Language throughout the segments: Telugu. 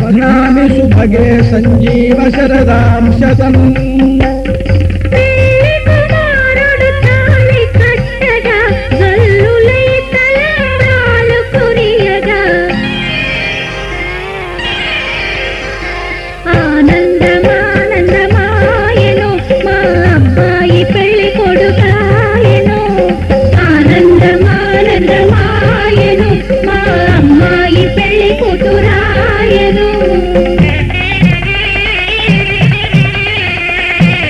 బధ్నామి సుభగే సంజీవ శరదాం శతం పెళ్లి కుమారుడు తాళి కట్టగా గల్లులై తలంబ్రాలు కురియగా ఆనందమానందమాయను మా అబ్బాయి పెళ్లి కొడుకాయను ఆనందమానందమాయను మా అమ్మాయి పెళ్లి కూతురాయను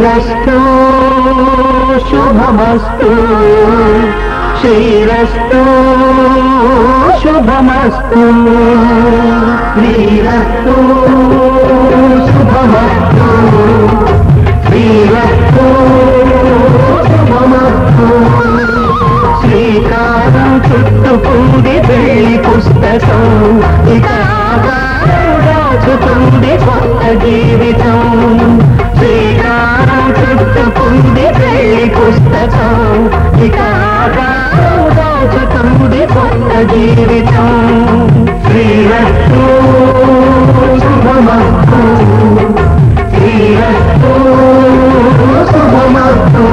శ్రీరస్తు శుభమస్తు శ్రీరస్తు శుభమస్తు శ్రీరస్తు శుభమస్తు శ్రీరస్తు శుభమస్తు శ్రీకారం చుట్టుకుంది పెళ్లి పుస్తకం ఇక రాజుతుంది కొత్త జీవితం శ్రీకారం చుట్టుకుంది పెళ్లి పుస్తకం ఇక రాజుతుంది కొత్త జీవితం శ్రీరస్తు శుభమస్తు శ్రీరస్తు శుభమస్తు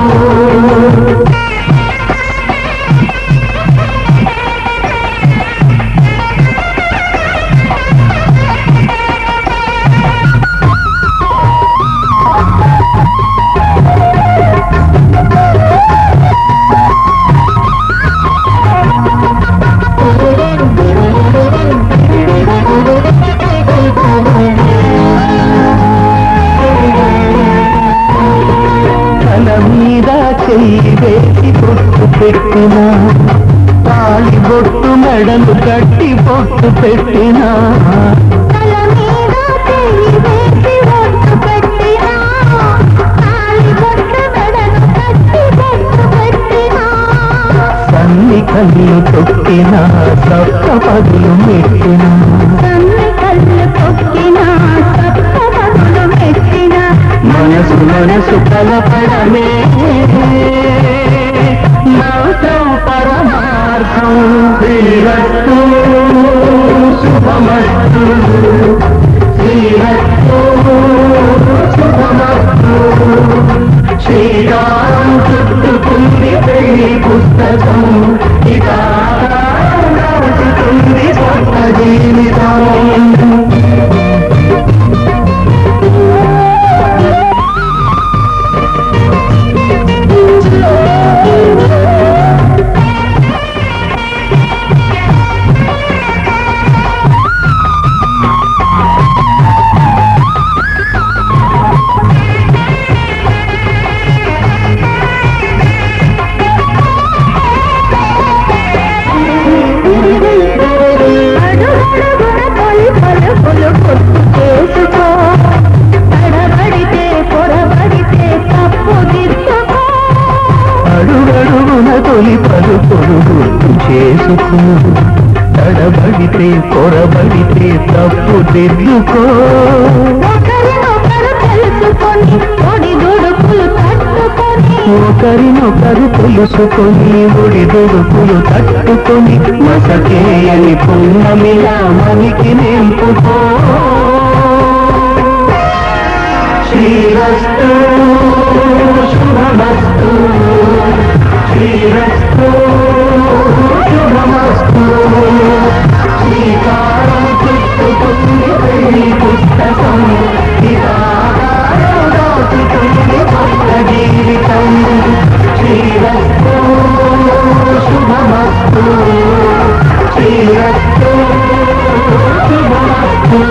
తల మీద చెయ్యి వేసి బొట్టు పెట్టిన తాళి బొట్టు మెడలు కట్టి బొట్టు పెట్టిన తల మీద చెయ్యి వేసి ఒట్టు పెట్టినా తాళి బొట్టు మెడను కట్టి బొట్టు పెట్టినా సన్ని కళ్ళు తొక్కిన సప్త పదులు మెట్టిన కన్ను కళ్ళు తొక్కినా సప్త పదులు మెట్టినా మనసు మనసు కలపడమే నాశం పరమార్థం శ్రీరస్తు శుభమస్తు శ్రీరస్తు శుభమస్తు శ్రీకారం చుట్టుకుంది పెళ్లి పుస్తకం ఇక రాజుతుంది కొత్త జీవితం అడుగడుగున తొలి పలుకులు గుర్తు చేసుకో తడబడితే పొరబడితే తప్పు దిద్దుకో అడుగడుగున తొలి పలుకులు గుర్తు చేసుకో తడబడితే కొరబడితే తప్పు దిద్దుకో ఒకరినొకరు తెలుసుకొని ఒడి దుడుకులు తట్టుకొని ఒకరినొకరు తెలుసుకొని ఒడి దొడుకులు తట్టుకొని మసకేయని పుణ్యమిలా మనకి నింపుకో శ్రీరస్తు శుభమస్తు శ్రీరస్తు శుభమస్తు శ్రీకారం చుట్టుకుంది పెళ్లి పుస్తకం ఇదాకారం దాచుతుంది కొత్త జీవితం శ్రీరస్తు శుభమస్తు శ్రీరస్తు శుభమస్తు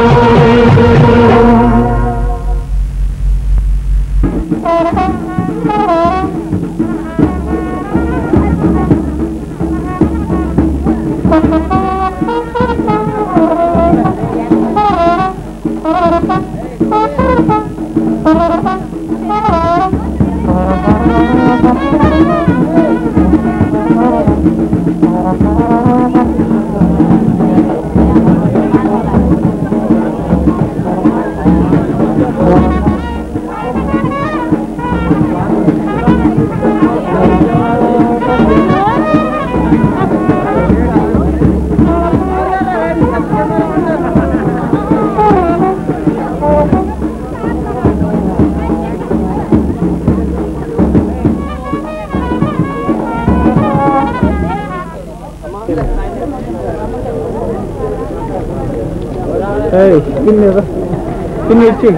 పిన్ని ఇచ్చి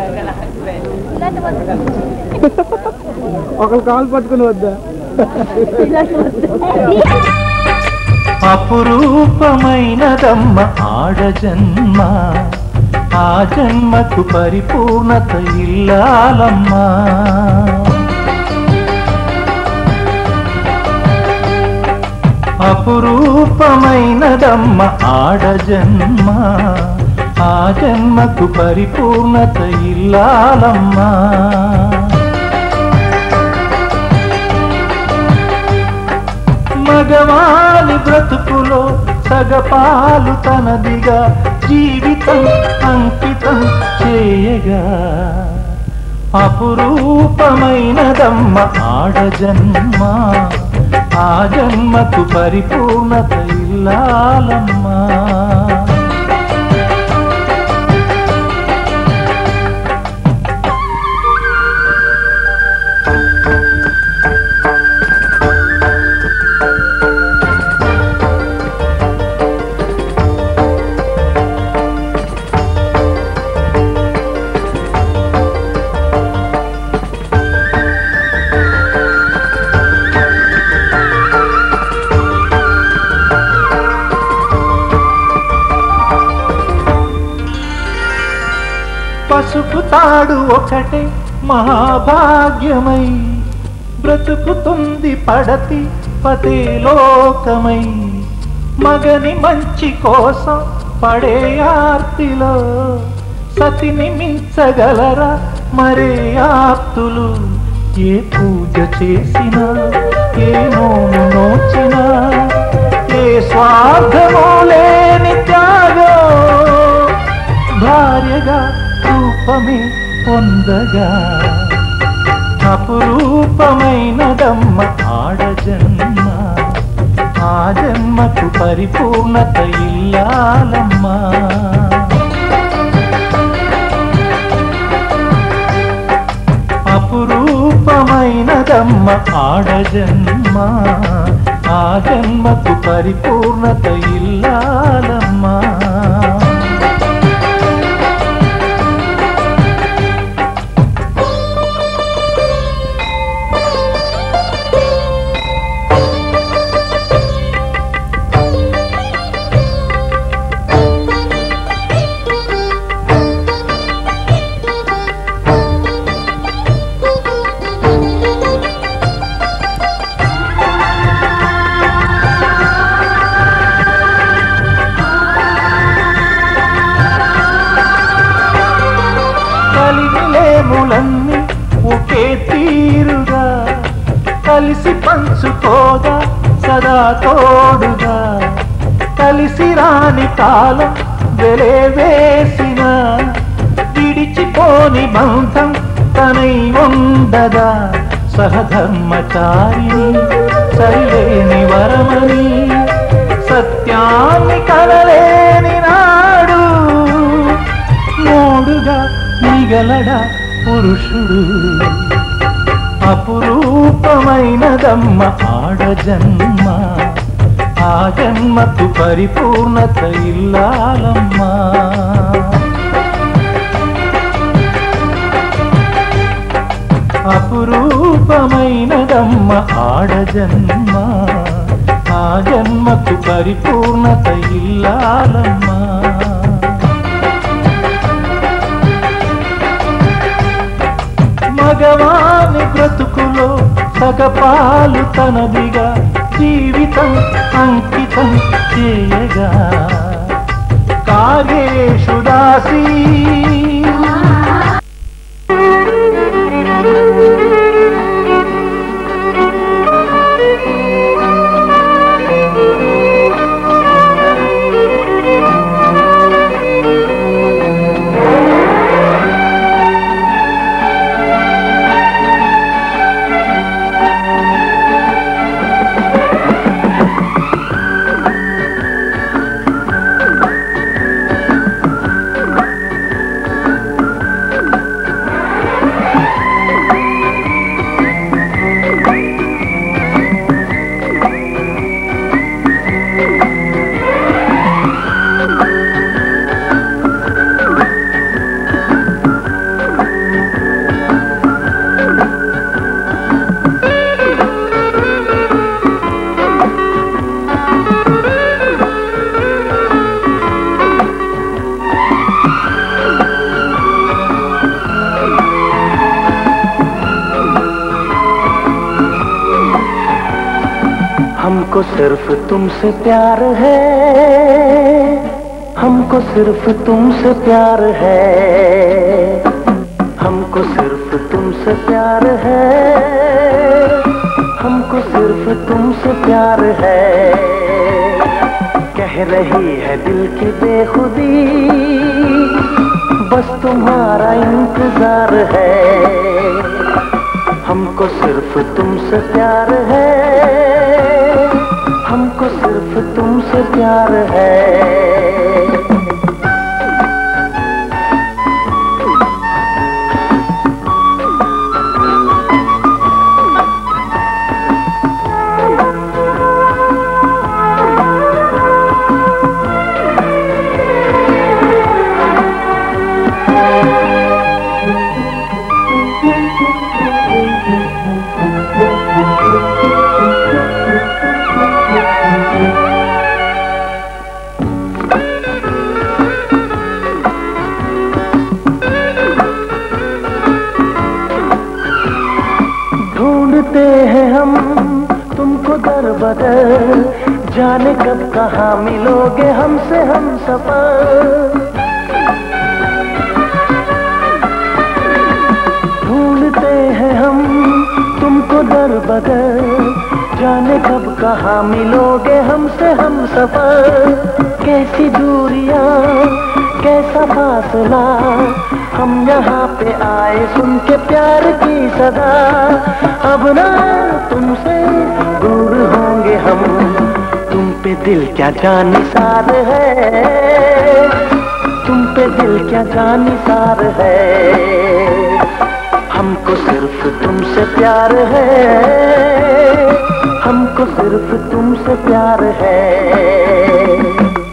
ఒకరు కాలు పట్టుకుని వద్దా అపురూపమైనదమ్మ ఆడ జన్మ ఆ జన్మకు పరిపూర్ణత ఇల్లాలమ్మా అపురూపమైనదమ్మ ఆడ జన్మ ఆ జన్మకు పరిపూర్ణత ఇల్లాలమ్మా మగవాని బ్రతుకులో సగపాలు తనదిగా జీవితం అంకితం చేయగా అపురూపమైనదమ్మ ఆడ జన్మ ఆ జన్మకు పరిపూర్ణత ఇల్లాలమ్మా పసుపు తాడు ఒకటే మహాభాగ్యమై బ్రతుకుతుంది పడతి పతే లోకమై మగని మంచి కోసం పడే ఆర్తిలో సతిని మించగలరా మరే ఆప్తులు ఏ పూజ చేసినా ఏ నోము నోచినా ఏ స్వార్థమో లేని త్యాగం భార్యగా రూపమే పొందగా అపురూపమైనదమ్మ ఆడ జన్మ ఆ జన్మకు పరిపూర్ణత ఇల్లాలమ్మా అపురూపమైనదమ్మ ఆడ జన్మ ఆ జన్మకు పరిపూర్ణత ఇల్లాలమ్మా కలిగిలేములన్నీ ఒకే తీరుగా కలిసి పంచుకోగా సదా తోడుగా కలిసి రాని కాలం వెలే వేసిన విడిచిపోని బంధం తనై ఉండదా సహధర్మచారిని సరిలేని వరమని సత్యాన్ని కలలేని నాడు మూడుగా మిగలడా పురుషుడు అపురూపమైనదమ్మ ఆడ జన్మ ఆ జన్మకు పరిపూర్ణత ఇల్లాలమ్మా అపురూపమైనదమ్మ ఆడ జన్మ ఆ జన్మకు పరిపూర్ణత ఇల్లాలమ్మా మగవాని బ్రతుకులో సగపాలు తనదిగా జీవితం అంకితం చేయగా కార్యేషు దాసీ हमको सिर्फ तुमसे प्यार है हमको सिर्फ तुमसे प्यार है हमको सिर्फ तुमसे प्यार है हमको सिर्फ तुमसे प्यार है कह रही है दिल की बेखुदी बस तुम्हारा इंतजार है हमको सिर्फ तुमसे प्यार है हमको सिर्फ तुमसे प्यार है ढूंढते हैं हम तुमको दर बदर जाने कब कहाँ मिलोगे हमसे हम सफर ढूंढते हैं हम तुमको दर बदर जाने कब कहाँ मिलोगे हमसे हम सफर कैसी दूरियां कैसा फासला हम यहाँ पे आए सुन के प्यार की सदा अब ना तुमसे दूर होंगे हम तुम पे दिल क्या जानिसार है तुम पे दिल क्या जानिसार है हमको सिर्फ तुमसे प्यार है हमको सिर्फ तुमसे प्यार है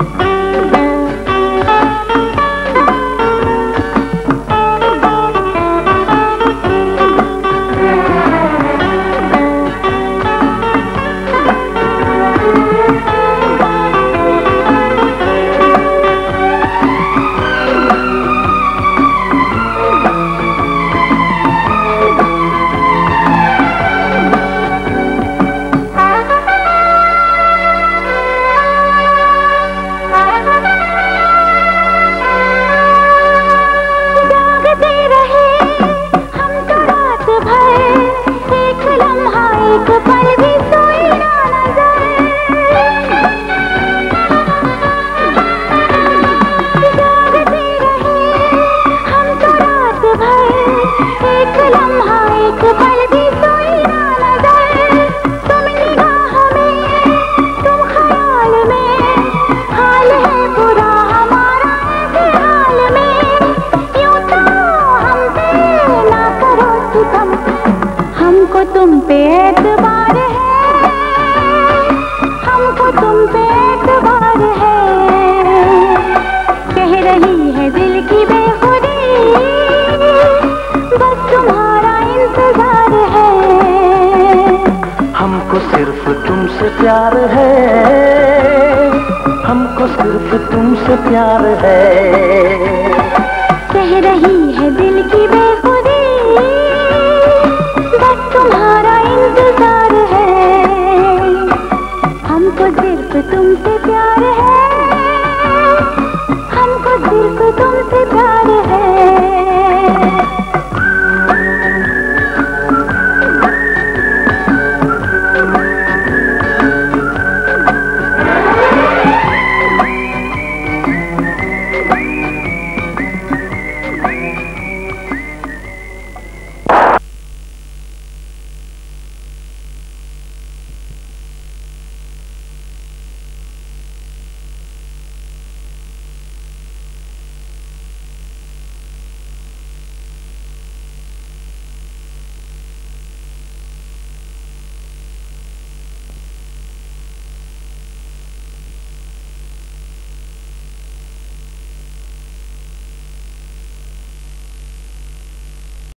जागते रहे हम तो रात भर एक लम्हा एक पल भी सोई ना नजर जागते रहे हम तो रात भर एक लम्हा एक पल भी सोई ना नजर तुम निगाह में तुम ख्याल में हाल है बुरा हमारा ऐसे हाल में यूं तो हम पे ना करो सितम हमको तुम पे एतबार